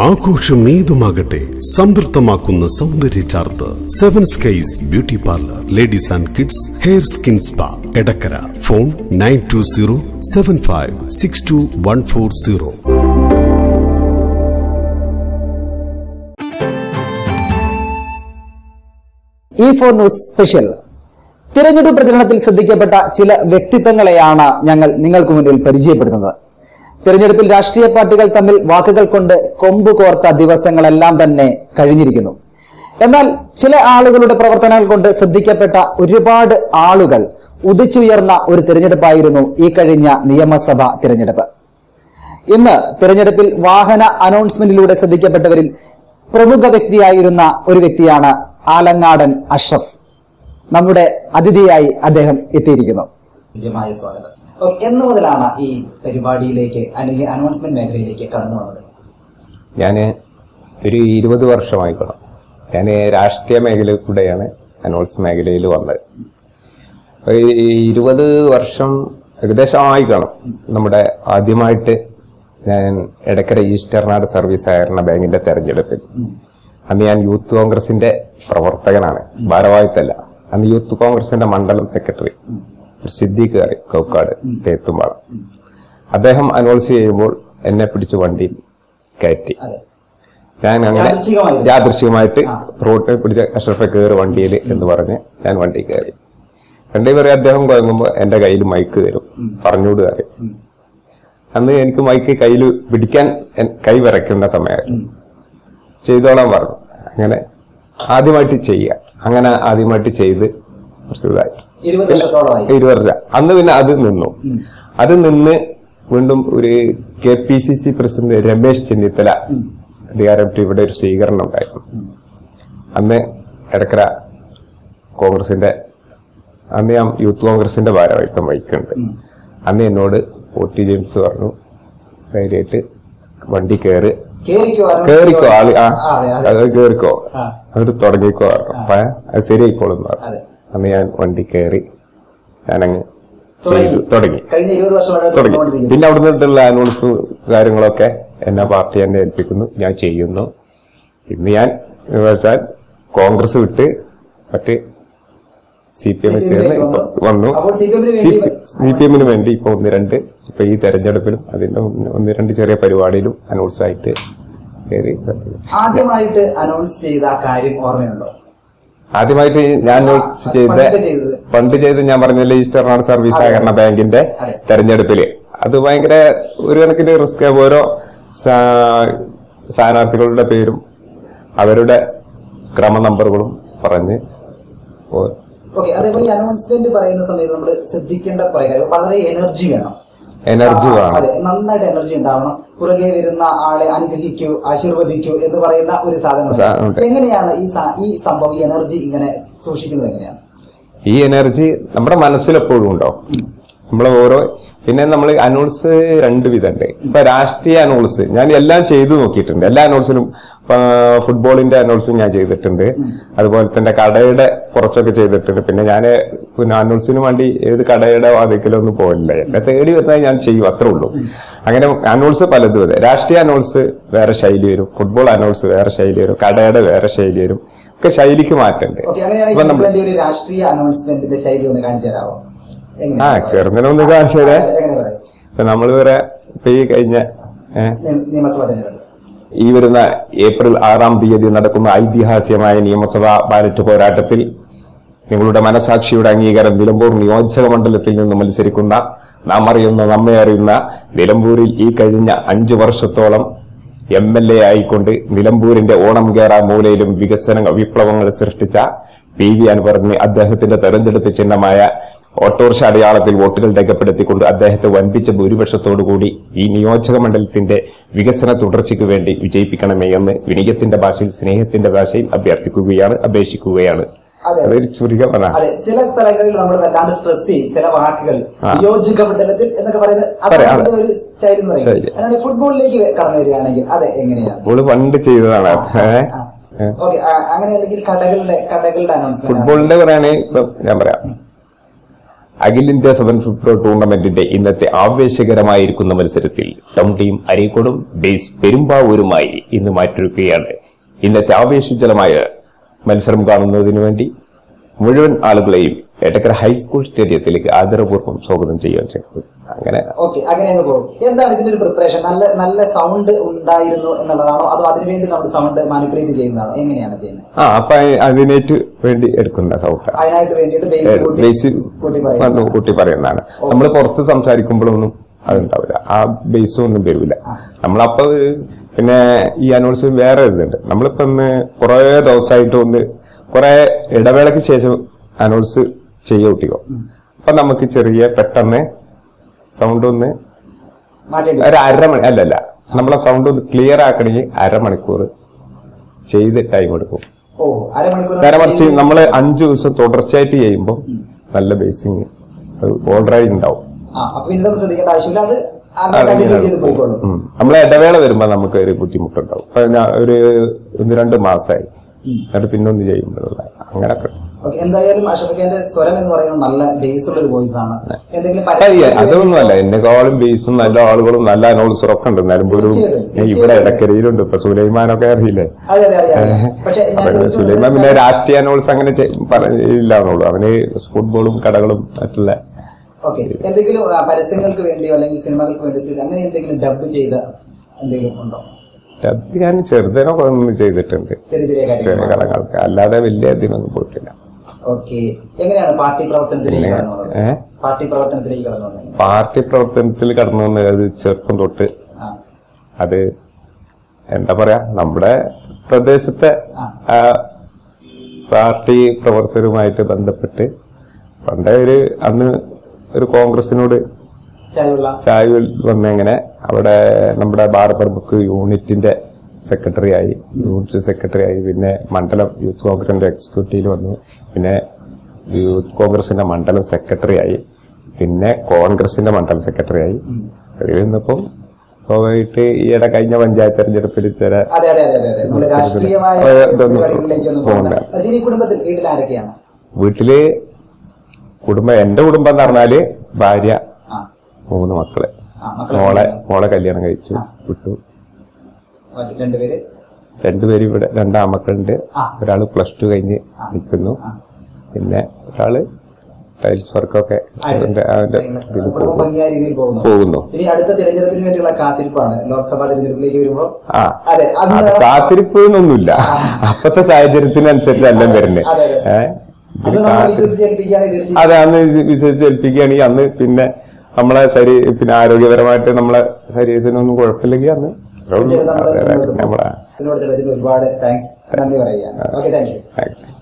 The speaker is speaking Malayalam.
ആഘോഷം ഏതുമാകട്ടെ സംതൃപ്തമാക്കുന്ന സൗന്ദര്യ ചാർത്ത് seven skies beauty parlour ladies and kids hair skin spa Edakkara phone nine two zero seven five six two one four zero E four news special തിരഞ്ഞെടുപ്പ് പ്രചരണത്തിൽ ശ്രദ്ധിക്കപ്പെട്ട ചില വ്യക്തിത്വങ്ങളെയാണ് ഞങ്ങൾ നിങ്ങൾക്ക് മുന്നിൽ പരിചയപ്പെടുത്തുന്നത് തിരഞ്ഞെടുപ്പിൽ രാഷ്ട്രീയ പാർട്ടികൾ തമ്മിൽ വാക്കുകൾ കൊണ്ട് കൊമ്പ് കോർത്ത ദിവസങ്ങളെല്ലാം തന്നെ കഴിഞ്ഞിരിക്കുന്നു എന്നാൽ ചില ആളുകളുടെ പ്രവർത്തനങ്ങൾ കൊണ്ട് ശ്രദ്ധിക്കപ്പെട്ട ഒരുപാട് ആളുകൾ ഉദിച്ചുയർന്ന ഒരു തിരഞ്ഞെടുപ്പായിരുന്നു ഈ കഴിഞ്ഞ നിയമസഭ തിരഞ്ഞെടുപ്പ് ഇന്ന് തിരഞ്ഞെടുപ്പിൽ വാഹന അനൗൺസ്മെന്റിലൂടെ ശ്രദ്ധിക്കപ്പെട്ടവരിൽ പ്രമുഖ വ്യക്തിയായിരുന്ന ഒരു വ്യക്തിയാണ് ആലങ്ങാടൻ അഷ്റഫ് നമ്മുടെ അതിഥിയായി അദ്ദേഹം എത്തിയിരിക്കുന്നു തുല്യമായ സ്വാഗതം ഓക്കെ, എന്ന് മുതലാണ് ഈ പരിപാടിയിലേക്ക് അല്ലെങ്കിൽ അനൗൺസ്മെന്റ് മേഖലയിലേക്ക് കടന്നു വന്നത് ഞാൻ ഒരു ഇരുപത് വർഷമായിക്കണം ഞാൻ രാഷ്ട്രീയ മേഖലയിൽ കൂടെയാണ് അനോൾസ് മേഖലയിൽ വന്നത് അപ്പൊ ഈ ഇരുപത് വർഷം ഏകദേശം ആയിക്കണം നമ്മുടെ ആദ്യമായിട്ട് ഞാൻ എടക്കര ഈസ്റ്റർനാട് സർവീസ് സഹകരണ ബാങ്കിന്റെ തെരഞ്ഞെടുപ്പിൽ അന്ന് ഞാൻ യൂത്ത് കോൺഗ്രസിന്റെ പ്രവർത്തകനാണ് ഭാരവാഹിത്തല്ല അന്ന് യൂത്ത് കോൺഗ്രസിന്റെ മണ്ഡലം സെക്രട്ടറി സിദ്ദീഖ് കയറി കൗക്കാട് തേത്തുംപാളം അദ്ദേഹം അനൗൺസ് ചെയ്യുമ്പോൾ എന്നെ പിടിച്ച് വണ്ടിയിൽ കയറ്റി അതെ ഞാൻ അങ്ങനെ യാദൃച്ഛികമായിട്ട്? യാദൃശ്യമായിട്ട് റോഡിൽ പിടിച്ച അഷ്റഫെ കയറി വണ്ടിയിൽ എന്ന് പറഞ്ഞ് ഞാൻ വണ്ടി കയറി വണ്ടി കയറി അദ്ദേഹം കുഴങ്ങുമ്പോൾ എന്റെ കയ്യിൽ മൈക്ക് തരും പറഞ്ഞുകൊണ്ട് കയറി അന്ന് എനിക്ക് മൈക്ക് കയ്യിൽ പിടിക്കാൻ എൻ- കൈ വിറയ്ക്കുന്ന സമയമായിരുന്നു ചെയ്തോളാൻ പറഞ്ഞു അങ്ങനെ ആദ്യമായിട്ട് ചെയ്യുക അങ്ങനെ ആദ്യമായിട്ട് ചെയ്ത് കുറച്ച് ഇതായി ഇരുപത് വർഷത്തോളമായി ഇരുപത് രൂപ അന്ന് പിന്നെ അത് നിന്നു അത് നിന്ന് വീണ്ടും ഒരു K P C C president Ramesh Chennithala അധികാരം ഇവിടെ ഒരു സ്വീകരണം ഉണ്ടായിരുന്നു അന്ന് എടക്കര കോൺഗ്രസിന്റെ അന്ന് ഞാൻ യൂത്ത് കോൺഗ്രസിന്റെ ഭാരവാഹിത്വം വഹിക്കുന്നുണ്ട് അന്ന് എന്നോട് ഒ ടി ജെയിംസ് പറഞ്ഞു ധൈര്യമായിട്ട് വണ്ടി കയറി കേറിക്കോ announce കേറിക്കോ ചെയ്തോ. ആള് ആ ആ, അതെ, അതെ. അത് കേറിക്കോ ആ. അത് തുടങ്ങിക്കോ പറഞ്ഞു അപ്പൊ അത് ശരിയായിക്കോളും എന്ന് പറഞ്ഞു. അതെ. അന്ന് ഞാൻ വണ്ടി കയറി ഞാനങ്ങ് തുടങ്ങി. ചെയ്തു തുടങ്ങി കഴിഞ്ഞ ഇരുപത് വർഷമായിട്ട് തുടങ്ങി നടന്നുകൊണ്ടിരിക്കുന്നു. പിന്നെ അവിടെ നിന്നിട്ടുള്ള അനൗൺസ് കാര്യങ്ങളൊക്കെ എന്നെ പാർട്ടി എന്നെ ഏൽപ്പിക്കുന്നു ഞാൻ ചെയ്യുന്നു ഇന്ന് ഞാൻ എന്ന് വെച്ചാൽ കോൺഗ്രസ് വിട്ട് മറ്റ് സി പി എം CPM ലേക്ക് വന്നു അപ്പോൾ CPM ന് വേണ്ടി- സി പി എമ്മിന് വേണ്ടി ഇപ്പൊ ഒന്ന് രണ്ട് ഇപ്പൊ ഈ തെരഞ്ഞെടുപ്പിലും അതിന്റെ ഒന്ന് ഒന്ന് രണ്ട് ചെറിയ പരിപാടിയിലും അനൗൺസ് ആയിട്ട് കയറി ആദ്യമായിട്ട് അനൗൺസ് ചെയ്ത ആ കാര്യം ഓർമ്മയുണ്ടോ ആദ്യമായിട്ട് ഞാൻ അനൗൺസ് ചെയ്ത പണ്ട് ചെയ്തത്. പണ്ട് ചെയ്ത് ഞാൻ പറഞ്ഞല്ലോ ഈസ്റ്റർ സർവീസ് സഹകരണ ബാങ്കിന്റെ അതെ. തെരഞ്ഞെടുപ്പില് അത് ഭയങ്കര ഒരു കണക്കിന് റിസ്ക് ഓരോ സ്ഥാ- സ്ഥാനാർത്ഥികളുടെ പേരും അവരുടെ ക്രമ നമ്പറുകളും പറഞ്ഞ് ഓ- ഓക്കെ അതേപോലെ ഈ അനൗൺസ്മെന്റ് പറയുന്ന സമയത്ത് നമ്മൾ ശ്രദ്ധിക്കേണ്ട കുറെ കാര്യം വളരെ എനർജി വേണം എനർജി ആ, വേണം അതെ നന്നായിട്ട് എനർജി ഉണ്ടാവണം പുറകെ വരുന്ന ആളെ അനുഗ്രഹിക്കൂ ആശീർവദിക്കൂ എന്ന് പറയുന്ന ഒരു സാധനം ഉണ്ട്. സാ- ഉണ്ട്. എങ്ങനെയാണ് ഈ സാ- ഈ സംഭവം ഈ എനർജി ഇങ്ങനെ സൂക്ഷിക്കുന്നത് എങ്ങനെയാണ് ഈ എനർജി നമ്മുടെ മനസ്സിലെപ്പോഴും ഉണ്ടാവും നമ്മൾ ഓരോ പിന്നെ നമ്മൾ അനൗൺസ് രണ്ട് വിധമുണ്ട് ഇപ്പൊ രാഷ്ട്രീയ അനൗൺസ് ഞാൻ എല്ലാം ചെയ്തു നോക്കിയിട്ടുണ്ട് എല്ലാ അനൗൺസിലും ഫുട്ബോളിന്റെ അനൗൺസും ഞാൻ ചെയ്തിട്ടുണ്ട് അതുപോലെ തന്നെ കടയുടെ കുറച്ചൊക്കെ ചെയ്തിട്ടുണ്ട് പിന്നെ ഞാൻ പിന്നെ അനൗൺസിന് വേണ്ടി ഏത് കടയുടെ വാതിക്കലൊന്നും പോകില്ല എന്നെ തേടി വരുന്നത് ഞാൻ ചെയ്യും അത്രേ ഉള്ളൂ അങ്ങനെ അനൗൺസ് പലതും അതെ രാഷ്ട്രീയ അനൗൺസ് വേറെ ശൈലി വരും ഫുട്ബോൾ അനൗൺസ് വേറെ ശൈലി വരും കടയുടെ വേറെ ശൈലി വരും ഒക്കെ ശൈലിക്ക് മാറ്റമുണ്ട് ഓക്കെ ഇപ്പൊ അങ്ങനെയാണെങ്കിൽ നമ്മൾ വേണ്ടി ഒരു രാഷ്ട്രീയ അനൗൺസ്മെന്റിന്റെ ശൈലി ഒന്ന് കാണിച്ചു തരാമോ എങ്ങനെ? ആ ചെറുതിനൊന്ന് കാണിച്ചു തരാം എങ്ങനെ പറയാം ഇപ്പൊ നമ്മൾ വരെ ഇപ്പൊ ഈ കഴിഞ്ഞ ഏ, നി- നിയമസഭാ തെരഞ്ഞെടുപ്പ് ഈ വരുന്ന ഏപ്രിൽ ആറാം തീയതി നടക്കുന്ന ഐതിഹാസികമായ നിയമസഭാ ബാലറ്റ് പോരാട്ടത്തിൽ നിങ്ങളുടെ മനസാക്ഷിയുടെ അംഗീകാരം നിലമ്പൂർ നിയോജക മണ്ഡലത്തിൽ നിന്ന് മത്സരിക്കുന്ന നാം അറിയുന്ന നമ്മെ അറിയുന്ന നിലമ്പൂരിൽ ഈ കഴിഞ്ഞ അഞ്ചു വർഷത്തോളം എം എൽ എ ആയിക്കൊണ്ട് നിലമ്പൂരിന്റെ ഓണം കേറ മൂലയിലും വികസന വിപ്ലവങ്ങൾ സൃഷ്ടിച്ച പി വി അൻവറിന് അദ്ദേഹത്തിന്റെ തെരഞ്ഞെടുപ്പ് ചിഹ്നമായ ഓട്ടോറിക്ഷ അടയാളത്തിൽ വോട്ടുകൾ രേഖപ്പെടുത്തിക്കൊണ്ട് അദ്ദേഹത്തെ വൻപിച്ച ഭൂരിപക്ഷത്തോടുകൂടി ഈ നിയോജക മണ്ഡലത്തിന്റെ വികസന തുടർച്ചയ്ക്ക് വേണ്ടി വിജയിപ്പിക്കണമേ എന്ന് വിനയത്തിന്റെ ഭാഷയിൽ സ്നേഹത്തിന്റെ ഭാഷയിൽ അഭ്യർത്ഥിക്കുകയാണ് അപേക്ഷിക്കുകയാണ് അതെ. അതൊരു ചുരുക്കമാണ് അതെ ചില സ്ഥലങ്ങളിൽ നമ്മൾ വല്ലാണ്ട് സ്ട്രെസ് ചെയ്യും ചില വാക്കുകൾ ആ. നിയോജക മണ്ഡലത്തിൽ എന്നൊക്കെ പറയുന്നത് അത് പറയാം, അതിന്റെ ഒരു സ്റ്റൈൽ എന്ന് ശരി. പറയുന്നത് അല്ലാണ്ട് ഫുട്ബോളിലേക്ക് കടന്നു വരികയാണെങ്കിൽ അത് എങ്ങനെയാണ് ഫുട്ബോൾ പണ്ട് ചെയ്തതാണ് അത്. ഏ? ഏ? ഓക്കെ അങ്ങനെ അല്ലെങ്കിൽ കടകളുടെ കടകളുടെ അനൗൺസ്മെന്റ് ഫുട്ബോളിന്റെ പറയുകയാണെങ്കിൽ ഇപ്പൊ ഞാൻ പറയാം അഖിലേന്ത്യാ സെവൻ ഫുട് പ്രോ ടൂർണമെന്റിന്റെ ഇന്നത്തെ ആവേശകരമായിരിക്കുന്ന മത്സരത്തിൽ ടൗൺ ടീം അരീക്കോടും ബേസ് പെരുമ്പാവൂരുമായി ഇന്ന് മാറ്റൊരുക്കുകയാണ് ഇന്നത്തെ ആവേശജലമായ മത്സരം കാണുന്നതിനു വേണ്ടി മുഴുവൻ ആളുകളെയും എടക്കര ഹൈസ്കൂൾ സ്റ്റേഡിയത്തിലേക്ക് ആദരപൂർവ്വം സ്വാഗതം ചെയ്യാൻ ചെയ്തു അങ്ങനെ ഓക്കെ അങ്ങനെ അങ്ങ് പോകും എന്താണ് ഇതിന്റെ ഒരു പ്രിപ്പറേഷൻ നല്ല നല്ല സൗണ്ട് ഉണ്ടായിരുന്നു എന്നുള്ളതാണോ അതോ അതിനുവേണ്ടി നമ്മൾ സൗണ്ട് മാനിപ്പുലേറ്റ് ചെയ്യുന്നതാണോ എങ്ങനെയാണ് ചെയ്യുന്നത് ആ അപ്പൊ അതിനേറ്റ് വേണ്ടി എടുക്കുന്ന സൗണ്ട് അതിനായിട്ട് വേണ്ടിയിട്ട് ബേസ് കൂട്ടി ബേസ് കൂട്ടി വന്ന് പറയുന്നത് കൂട്ടി പറയുന്നതാണ് നമ്മൾ പുറത്ത് സംസാരിക്കുമ്പോഴൊന്നും അതുണ്ടാവില്ല ആ ബേസും ഒന്നും വരില്ല നമ്മളപ്പോ ഒരു പിന്നെ ഈ അനൗൺസ് വേറെ ഇതുണ്ട് നമ്മളിപ്പോ ഒന്ന് കുറെ ദിവസമായിട്ട് ഒന്ന് കുറെ ഇടവേളയ്ക്ക് ശേഷം അനൗൺസ് ചെയ്യ കുട്ടിക്കോ അപ്പൊ നമുക്ക് ചെറിയ പെട്ടെന്ന് സൗണ്ട് ഒന്ന് മാറ്റേണ്ടി ഒരു അരമണി അല്ലല്ല നമ്മളെ സൗണ്ട് ഒന്ന് ക്ലിയർ ആക്കണമെങ്കിൽ അരമണിക്കൂർ ചെയ്ത് ടൈം എടുക്കും ഓ അരമണിക്കൂർ നേരെ മറിച്ച് നമ്മൾ അഞ്ചു ദിവസം തുടർച്ചയായിട്ട് ചെയ്യുമ്പോൾ നല്ല ബേസിങ് ഓൾറെഡി ഉണ്ടാവും ആ അപ്പൊ പിന്നീട് നമ്മൾ ശ്രദ്ധിക്കേണ്ട ആവശ്യമില്ല അത് അങ്ങനെ കണ്ടിന്യൂ ചെയ്ത് പോയിക്കോളും ഉം. നമ്മളെ ഇടവേള വരുമ്പോ നമുക്ക് ഒരു ബുദ്ധിമുട്ടുണ്ടാവും ഇപ്പൊ ഞാൻ ഒരു ഒന്ന് രണ്ട് മാസമായി എന്നിട്ട് പിന്നെ ഒന്ന് ചെയ്യുമ്പോഴുള്ള അങ്ങനൊക്കെ ഓക്കെ എന്തായാലും അഷറഖിന്റെ സ്വരം എന്ന് പറയുന്നത് നല്ല ബേസ് ഉള്ള ഒരു വോയിസ് ആണ് എന്തെങ്കിലും അയ്യ, പരസ്യത്തിന് അതൊന്നുമല്ല എന്നെക്കാളും ബേസും നല്ല ആളുകളും നല്ല അനൗൺസറും ഒക്കെ ഉണ്ട് എന്നാലും പോലും തീർച്ചയായിട്ടും, ഇവിടെ ഇടക്കരയിലുണ്ട് ഇപ്പൊ സുലൈമാനൊക്കെ അറിയില്ലേ അതെ അതെ അറിയാം പക്ഷെ ഞാൻ അപ്പൊ ചോദിച്ചത് സുലൈമാൻ പിന്നെ രാഷ്ട്രീയ അനൗൺസ് അങ്ങനെ ഇല്ല എന്നുള്ളൂ അവന് ഫുട്ബോളും കടകളും മറ്റുള്ള ഓക്കെ എന്തെങ്കിലും ആ, പരസ്യങ്ങൾക്ക് വേണ്ടിയോ അല്ലെങ്കിൽ സിനിമകൾക്ക് വേണ്ടി ചെയ്ത് അങ്ങനെ എന്തെങ്കിലും ഡബ് ചെയ്ത എന്തെങ്കിലും ഉണ്ടോ ഡബ് ഞാൻ ചെറുതിനൊക്കെ ഒന്ന് ചെയ്തിട്ടുണ്ട് ചെറിയ ചെറിയ ചെറിയ കാര്യങ്ങൾ കടകൾക്ക് അല്ലാതെ വലിയ ഇതിനൊന്നും പോയിട്ടില്ല ഓക്കെ എങ്ങനെയാണ് പാർട്ടി പ്രവർത്തനത്തിലേക്ക് പിന്നെ, കടന്നു വന്നത് ഏ? പാർട്ടി പ്രവർത്തനത്തിലേക്ക് കടന്നു വന്നത് പാർട്ടി പ്രവർത്തനത്തിൽ കടന്നു വന്ന് അത് ചെറുപ്പം തൊട്ട് ആ അത് എന്താ പറയാ നമ്മുടെ പ്രദേശത്തെ ആ. ആ പാർട്ടി പ്രവർത്തകരുമായിട്ട് ബന്ധപ്പെട്ട് പണ്ടേ ഒരു അന്ന് ഒരു കോൺഗ്രസിനോട് ചായയുള്ള ചായ വന്നെങ്ങനെ അവിടെ നമ്മുടെ ബാർബർബുക്ക് യൂണിറ്റിന്റെ സെക്രട്ടറി ആയി യൂണിറ്റ് സെക്രട്ടറി ആയി പിന്നെ മണ്ഡലം യൂത്ത് കോൺഗ്രസിന്റെ എക്സിക്യൂട്ടീവിൽ വന്നു പിന്നെ യൂത്ത് കോൺഗ്രസിന്റെ മണ്ഡലം സെക്രട്ടറി ആയി പിന്നെ കോൺഗ്രസിന്റെ മണ്ഡലം സെക്രട്ടറി ആയി അതിൽ നിന്നപ്പം സ്വാഭാവികമായിട്ട് ഈയിടെ കഴിഞ്ഞ പഞ്ചായത്ത് തെരഞ്ഞെടുപ്പിൽ ചില അതെ അതെ അതെ അതെ അതെ നമ്മുടെ രാഷ്ട്രീയമായ അതെ, ഇതൊന്നും പരിപാടികളിലേക്കൊന്നും പോകണ്ട. പോകണ്ട പക്ഷേ ഈ കുടുംബത്തിൽ വീട്ടിൽ ആരൊക്കെയാണ് വീട്ടില് കുടുംബം എന്റെ കുടുംബം എന്ന് പറഞ്ഞാല് ഭാര്യ ആ മൂന്ന് മക്കള് ആ മക്കളെ മോളെ മോളെ കല്യാണം കഴിച്ചു വിട്ടു മറ്റ് രണ്ടുപേര് രണ്ടുപേരും ഇവിടെ രണ്ടാമക്കളുണ്ട് ആ. ഒരാള് പ്ലസ് ടു കഴിഞ്ഞ് നിൽക്കുന്നു ആ. പിന്നെ ഒരാള് ടൈൽസ് വർക്കൊക്കെ ആയിട്ട്. അതിന്റെ അതിന്റെ ഇതിൽ കുടുംബം പോകുന്നു. ഭംഗിയായ രീതിയിൽ പോകുന്നു പോകുന്നു ഇനി അടുത്ത തിരഞ്ഞെടുപ്പിന് വേണ്ടിയുള്ള കാത്തിരിപ്പാണ് ലോക്സഭാ തിരഞ്ഞെടുപ്പിലേക്ക് വരുമ്പോൾ ആ അതെ അത് അന്ന് കാത്തിരിപ്പ് എന്നൊന്നുമില്ല അപ്പത്തെ സാഹചര്യത്തിനനുസരിച്ചല്ല വരുന്നത് അതെ, അതെ. ഏഹ് അന്ന് നമ്മൾ വിശ്വസിച്ചേൽപ്പിക്കുകയാണെങ്കിൽ തീർച്ചയായും അതെ അന്ന് വിശ്വസിച്ച് ഏൽപ്പിക്കുകയാണെങ്കിൽ അന്ന് പിന്നെ നമ്മളെ ശരീ പിന്നെ ആരോഗ്യപരമായിട്ട് നമ്മളെ ശരീരത്തിനൊന്നും കുഴപ്പമില്ലെങ്കിൽ അന്ന് അത്രേ ഉള്ളൂ. തീർച്ചയായിട്ടും അതെ, അതെ, നമ്മൾ നമ്മളെ ഇതിനോട് ഒരുപാട് താങ്ക്സ് നന്ദി പറയുകയാണ് okay thank you thank U.